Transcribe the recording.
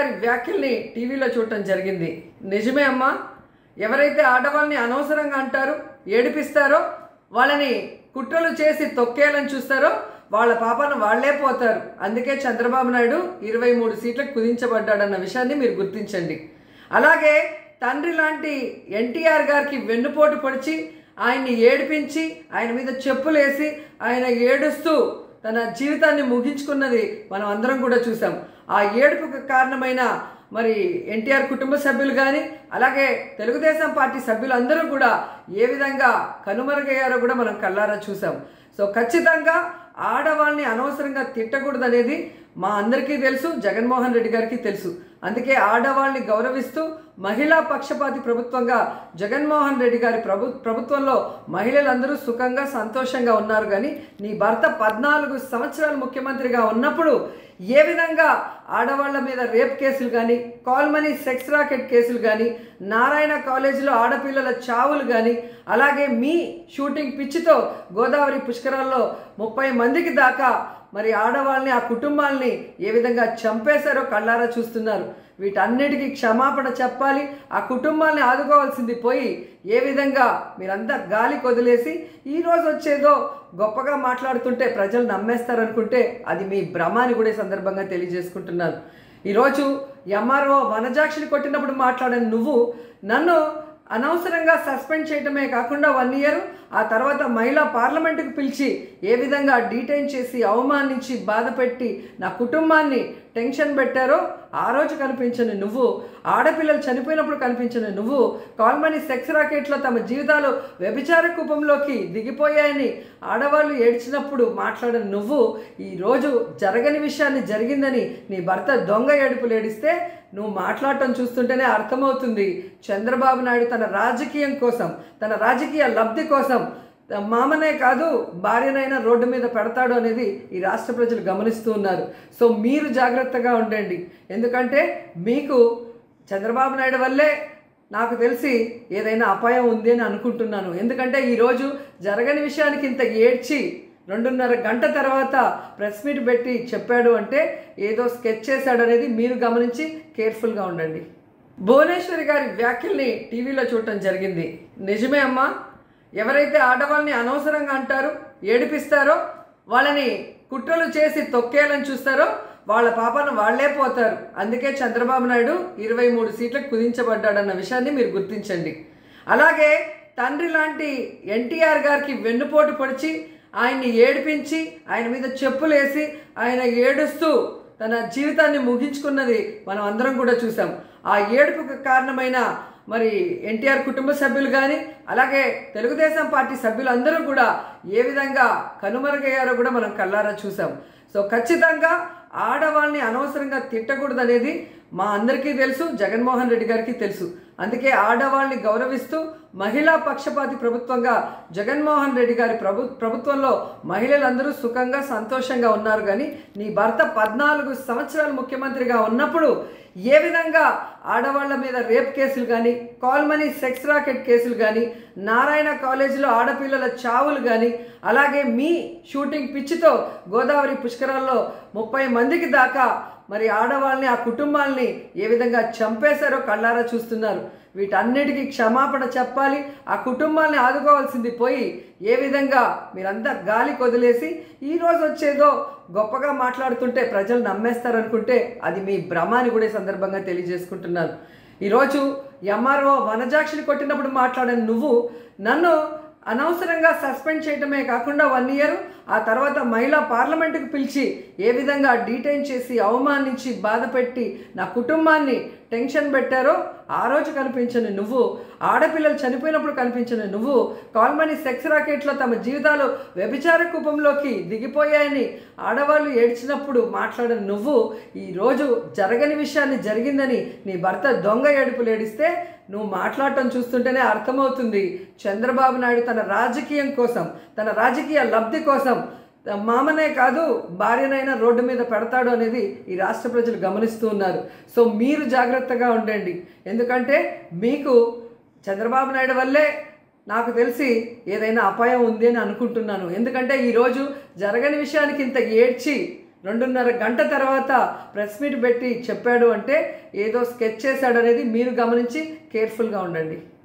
గారి వ్యాఖ్యల్ని టీవీలో చూడటం జరిగింది నిజమే అమ్మా ఎవరైతే ఆడవాళ్ళని అనవసరంగా అంటారు ఏడిపిస్తారో వాళ్ళని కుట్రలు చేసి తొక్కేయాలని చూస్తారో వాళ్ళ పాపను వాళ్లే పోతారు అందుకే చంద్రబాబు నాయుడు ఇరవై మూడు సీట్లకు కుదించబడ్డాడన్న విషయాన్ని మీరు గుర్తించండి అలాగే తండ్రి లాంటి ఎన్టీఆర్ గారికి వెన్నుపోటు పొడిచి ఆయన్ని ఏడిపించి ఆయన మీద చెప్పులేసి ఆయన ఏడుస్తూ తన జీవితాన్ని ముగించుకున్నది మనం అందరం కూడా చూసాం ఆ ఏడుపుకు కారణమైన మరి ఎన్టీఆర్ కుటుంబ సభ్యులు కానీ అలాగే తెలుగుదేశం పార్టీ సభ్యులందరూ కూడా ఏ విధంగా కనుమరుగయ్యారో కూడా మనం కళ్ళారా చూసాం సో ఖచ్చితంగా ఆడవాళ్ళని అనవసరంగా తిట్టకూడదనేది మా అందరికీ తెలుసు జగన్మోహన్ రెడ్డి గారికి తెలుసు అందుకే ఆడవాళ్ళని గౌరవిస్తూ మహిళా పక్షపాతి ప్రభుత్వంగా జగన్మోహన్ రెడ్డి గారి ప్రభు ప్రభుత్వంలో మహిళలందరూ సుఖంగా సంతోషంగా ఉన్నారు కానీ నీ భర్త పద్నాలుగు సంవత్సరాలు ముఖ్యమంత్రిగా ఉన్నప్పుడు ఏ విధంగా ఆడవాళ్ళ మీద రేప్ కేసులు కానీ కాల్మనీ సెక్స్ రాకెట్ కేసులు కానీ నారాయణ కాలేజీలో ఆడపిల్లల చావులు కానీ అలాగే మీ షూటింగ్ పిచ్చితో గోదావరి పుష్కరాల్లో ముప్పై మందికి దాకా మరి ఆడవాళ్ళని ఆ కుటుంబాల్ని ఏ విధంగా చంపేశారో కళ్ళారా చూస్తున్నారు వీటన్నిటికీ క్షమాపణ చెప్పాలి ఆ కుటుంబాల్ని ఆదుకోవాల్సింది పోయి ఏ విధంగా మీరంతా గాలి కొదిలేసి ఈరోజు వచ్చేదో గొప్పగా మాట్లాడుతుంటే ప్రజలు నమ్మేస్తారనుకుంటే అది మీ భ్రమ అని కూడా ఈ సందర్భంగా తెలియజేసుకుంటున్నాను ఈరోజు ఎంఆర్ఓ వనజాక్షిని కొట్టినప్పుడు మాట్లాడిన నువ్వు నన్ను అనవసరంగా సస్పెండ్ చేయటమే కాకుండా వన్ ఇయర్ ఆ తర్వాత మహిళా పార్లమెంటుకు పిలిచి ఏ విధంగా డీటైన్ చేసి అవమానించి బాధ పెట్టి నా కుటుంబాన్ని టెన్షన్ పెట్టారో ఆ రోజు కనిపించని నువ్వు ఆడపిల్లలు చనిపోయినప్పుడు కనిపించిన నువ్వు కాల్మనీ సెక్స్ రాకెట్లో తమ జీవితాలు వ్యభిచార కూపంలోకి దిగిపోయాయని ఆడవాళ్ళు ఏడ్చినప్పుడు మాట్లాడిన నువ్వు ఈరోజు జరగని విషయాన్ని జరిగిందని నీ భర్త దొంగ ఏడుపులు ఏడిస్తే నువ్వు మాట్లాడటం చూస్తుంటేనే అర్థమవుతుంది చంద్రబాబు నాయుడు తన రాజకీయం కోసం తన రాజకీయ లబ్ధి కోసం మామనే కాదు భార్యనైనా రోడ్డు మీద పెడతాడు అనేది ఈ రాష్ట్ర ప్రజలు గమనిస్తూ ఉన్నారు సో మీరు జాగ్రత్తగా ఉండండి ఎందుకంటే మీకు చంద్రబాబు నాయుడు వల్లే నాకు తెలిసి ఏదైనా అపాయం ఉంది అని అనుకుంటున్నాను ఎందుకంటే ఈరోజు జరగని విషయానికి ఇంత ఏడ్చి రెండున్నర గంట తర్వాత ప్రెస్ మీట్ పెట్టి చెప్పాడు అంటే ఏదో స్కెచ్ చేశాడు అనేది మీరు గమనించి కేర్ఫుల్గా ఉండండి భువనేశ్వరి గారి వ్యాఖ్యల్ని టీవీలో చూడటం జరిగింది నిజమే అమ్మా ఎవరైతే ఆడవాళ్ళని అనవసరంగా అంటారు ఏడిపిస్తారో వాళ్ళని కుట్రలు చేసి తొక్కేయాలని చూస్తారో వాళ్ళ పాపను వాళ్లే పోతారు అందుకే చంద్రబాబు నాయుడు ఇరవై మూడు సీట్లకు కుదించబడ్డాడన్న విషయాన్ని మీరు గుర్తించండి అలాగే తండ్రి లాంటి ఎన్టీఆర్ గారికి వెన్నుపోటు పొడిచి ఆయన్ని ఏడిపించి ఆయన మీద చెప్పులేసి ఆయన ఏడుస్తూ తన జీవితాన్ని ముగించుకున్నది మనం అందరం కూడా చూసాం ఆ ఏడుపుకు కారణమైన మరి ఎన్టీఆర్ కుటుంబ సభ్యులు కానీ అలాగే తెలుగుదేశం పార్టీ సభ్యులందరూ కూడా ఏ విధంగా కనుమరుగయ్యారో కూడా మనం కళ్ళారా చూసాం సో ఖచ్చితంగా ఆడవాళ్ళని అనవసరంగా తిట్టకూడదనేది మా అందరికీ తెలుసు జగన్మోహన్ రెడ్డి గారికి తెలుసు అందుకే ఆడవాళ్ళని గౌరవిస్తూ మహిళా పక్షపాతి ప్రభుత్వంగా జగన్మోహన్ రెడ్డి గారి ప్రభు ప్రభుత్వంలో మహిళలందరూ సుఖంగా సంతోషంగా ఉన్నారు కానీ నీ భర్త పద్నాలుగు సంవత్సరాలు ముఖ్యమంత్రిగా ఉన్నప్పుడు ఏ విధంగా ఆడవాళ్ళ మీద రేప్ కేసులు కానీ కాల్మనీ సెక్స్ రాకెట్ కేసులు కానీ నారాయణ కాలేజీలో ఆడపిల్లల చావులు కానీ అలాగే మీ షూటింగ్ పిచ్చితో గోదావరి పుష్కరాల్లో ముప్పై మందికి దాకా మరి ఆడవాళ్ళని ఆ కుటుంబాల్ని ఏ విధంగా చంపేశారో కళ్ళారా చూస్తున్నారు వీటన్నిటికీ క్షమాపణ చెప్పాలి ఆ కుటుంబాల్ని ఆదుకోవాల్సింది పోయి ఏ విధంగా మీరంతా గాలి కొదిలేసి ఈరోజు వచ్చేదో గొప్పగా మాట్లాడుతుంటే ప్రజలు నమ్మేస్తారనుకుంటే అది మీ భ్రమ అని కూడా ఈ సందర్భంగా తెలియజేసుకుంటున్నాను ఈరోజు ఎంఆర్ఓ వనజాక్షిని కొట్టినప్పుడు మాట్లాడిన నువ్వు నన్ను అనవసరంగా సస్పెండ్ చేయటమే కాకుండా వన్ ఇయర్ ఆ తర్వాత మహిళా పార్లమెంటుకు పిలిచి ఏ విధంగా డీటైన్ చేసి అవమానించి బాధ పెట్టి నా కుటుంబాన్ని టెన్షన్ పెట్టారో ఆ రోజు కనిపించని నువ్వు ఆడపిల్లలు చనిపోయినప్పుడు కనిపించని నువ్వు కాల్మనీ సెక్స్ రాకెట్లో తమ జీవితాలు వ్యభిచార కూపంలోకి దిగిపోయాయని ఆడవాళ్ళు ఏడ్చినప్పుడు మాట్లాడిన నువ్వు ఈరోజు జరగని విషయాన్ని జరిగిందని నీ భర్త దొంగ ఏడుపులు ఏడిస్తే నువ్వు మాట్లాడటం చూస్తుంటేనే అర్థమవుతుంది చంద్రబాబు నాయుడు తన రాజకీయం కోసం తన రాజకీయ లబ్ధి కోసం మామనే కాదు భార్యనైనా రోడ్డు మీద పెడతాడు అనేది ఈ రాష్ట్ర ప్రజలు గమనిస్తూ ఉన్నారు సో మీరు జాగ్రత్తగా ఉండండి ఎందుకంటే మీకు చంద్రబాబు నాయుడు వల్లే నాకు తెలిసి ఏదైనా అపాయం ఉంది అని అనుకుంటున్నాను ఎందుకంటే ఈరోజు జరగని విషయానికి ఇంత ఏడ్చి రెండున్నర గంట తర్వాత ప్రెస్ మీట్ పెట్టి చెప్పాడు అంటే ఏదో స్కెచ్ చేశాడు అనేది మీరు గమనించి కేర్ఫుల్గా ఉండండి